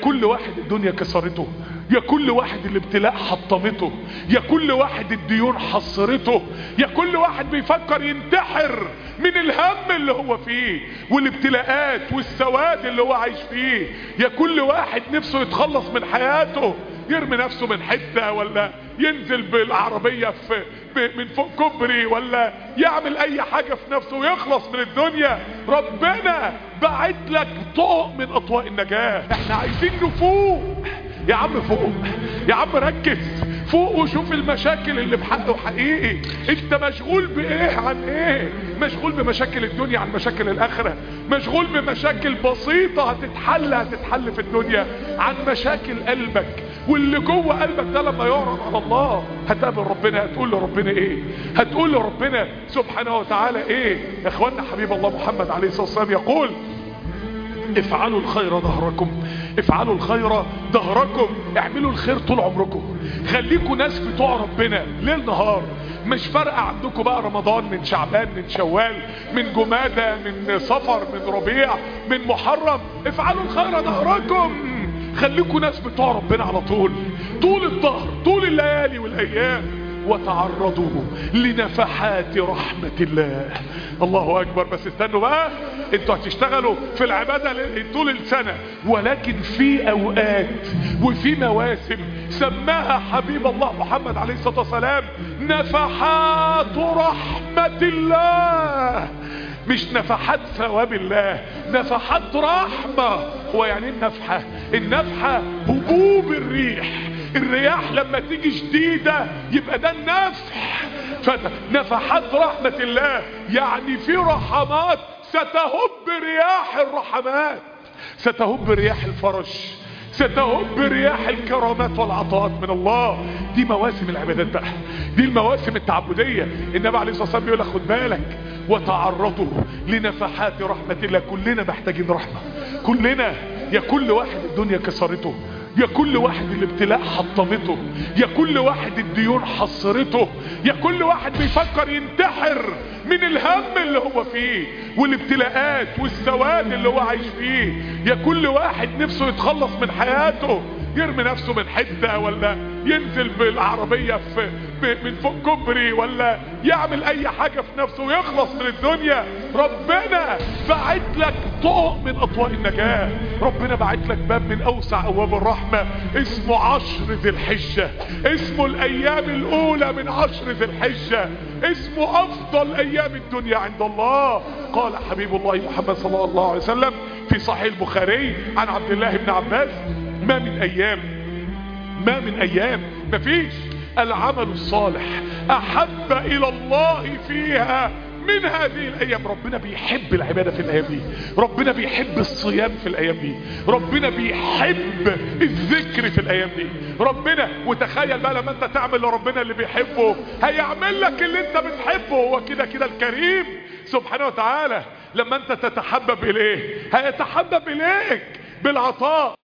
كل واحد الدنيا كسرته يا كل واحد الابتلاء حطمته يا كل واحد الديون حصرته يا كل واحد بيفكر ينتحر من الهم اللي هو فيه والابتلاءات والسواد اللي هو عايش فيه يا كل واحد نفسه يتخلص من حياته يرمي نفسه من حتة ولا ينزل بالعربية في ب- من فوق كوبري ولا يعمل اي حاجة في نفسه ويخلص من الدنيا ربنا بعت لك طوق من اطواق النجاة احنا عايزين نفوق يا عم فوق يا عم ركز فوق وشوف المشاكل اللي بحقه حقيقي انت مشغول بايه عن ايه مشغول بمشاكل الدنيا عن مشاكل الاخرة مشغول بمشاكل بسيطة هتتحل هتتحل في الدنيا عن مشاكل قلبك واللي جوه قلبك ده لما يعرض على الله هتقابل ربنا هتقول لربنا ايه هتقول لربنا سبحانه وتعالى ايه يا اخوانا حبيب الله محمد عليه الصلاة والسلام يقول افعلوا الخير ظهركم افعلوا الخير ظهركم اعملوا الخير طول عمركم خليكم ناس بتوع ربنا ليل نهار مش فارقه عندكم بقى رمضان من شعبان من شوال من جمادة من صفر من ربيع من محرم افعلوا الخير ظهركم خليكم ناس بتوع ربنا على طول طول الظهر طول الليالي والايام وتعرضوا لنفحات رحمة الله الله اكبر بس استنوا بقى انتوا هتشتغلوا في العبادة ل- طول السنة ولكن في اوقات وفي مواسم سماها حبيب الله محمد عليه الصلاة والسلام نفحات رحمة الله مش نفحات ثواب الله نفحات رحمة هو يعني ايه النفحة النفحة هبوب الريح الرياح لما تيجي شديدة يبقى ده النفح فنفحات رحمة الله يعني في رحمات ستهب رياح الرحمات ستهب رياح الفرج ستهب رياح الكرامات والعطاءات من الله دي مواسم العبادات بقى دي المواسم التعبدية النبي عليه الصلاة والسلام بيقول لك خد بالك وتعرضوا لنفحات رحمة الله كلنا محتاجين رحمة كلنا يا كل واحد الدنيا كسرته يا كل واحد الابتلاء حطمته يا كل واحد الديون حصرته يا كل واحد بيفكر ينتحر من الهم اللي هو فيه والابتلاءات والسواد اللي هو عايش فيه يا كل واحد نفسه يتخلص من حياته يرمي نفسه من حتة ولا ينزل بالعربية في ب- من فوق كوبري ولا يعمل اي حاجة في نفسه ويخلص من الدنيا ربنا بعت لك طوق من اطواق النجاة ربنا بعت لك باب من اوسع ابواب الرحمة اسمه عشر ذي الحجة اسمه الايام الاولى من عشر ذي الحجة اسمه افضل ايام الدنيا عند الله قال حبيب الله محمد صلى الله عليه وسلم في صحيح البخاري عن عبد الله بن عباس ما من ايام ما من ايام مفيش العمل الصالح احب الى الله فيها من هذه الايام ربنا بيحب العبادة في الايام دي ربنا بيحب الصيام في الايام دي ربنا بيحب الذكر في الايام دي ربنا وتخيل بقى لما انت تعمل لربنا اللي بيحبه هيعمل لك اللي انت بتحبه هو كده كده الكريم سبحانه وتعالى لما انت تتحبب اليه هيتحبب اليك بالعطاء